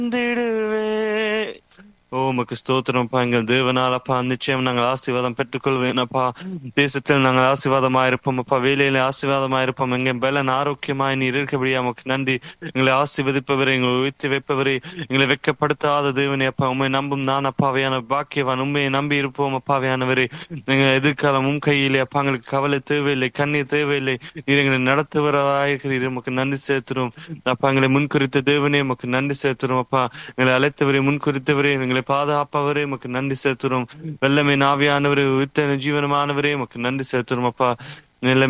வந்திடுவே ஓ உமக்கு ஸ்தோத்திரம்ப்பா எங்கள் தேவனாலப்பா நிச்சயம் நாங்கள் ஆசீர்வாதம் பெற்றுக்கொள்வேனப்பா தேசத்தில் நாங்கள் ஆசீர்வாதமா இருப்போம் அப்பா வேலையில ஆசீர்வாதமா இருப்போம் எங்க பலன் ஆரோக்கியமாய் நீர் இருக்கபடியா உமக்கு நன்றி எங்களை ஆசீர்வதிப்பவரே எங்களை உயர்த்தி வைப்பவரே எங்களை வெட்கப்படுத்தாத தேவனே அப்பா உண்மை நம்பும் நான் அப்பாவையான பாக்கியவான் உண்மையை நம்பி இருப்போம் அப்பாவையானவரே எங்க எதிர்காலம் உம் கையிலே அப்பா எங்களுக்கு கவலை தேவையில்லை கண்ணீர் தேவையில்லை நீர் எங்களை நடத்துவராயிருக்கிறீர் உமக்கு நன்றி செலுத்துறோம் அப்பா எங்களை முன்குறித்த தேவனே உமக்கு நன்றி செலுத்துறோம் அப்பா எங்களை அழைத்தவரே முன்குறித்தவரே எங்களை பாதுகாப்பவரே உமக்கு நன்றி செலுத்துறோம் வெள்ளமே நாவியானவரே உத்தன ஜீவனமானவரே உமக்கு நன்றி செலுத்துறோம் அப்பா நிலைமை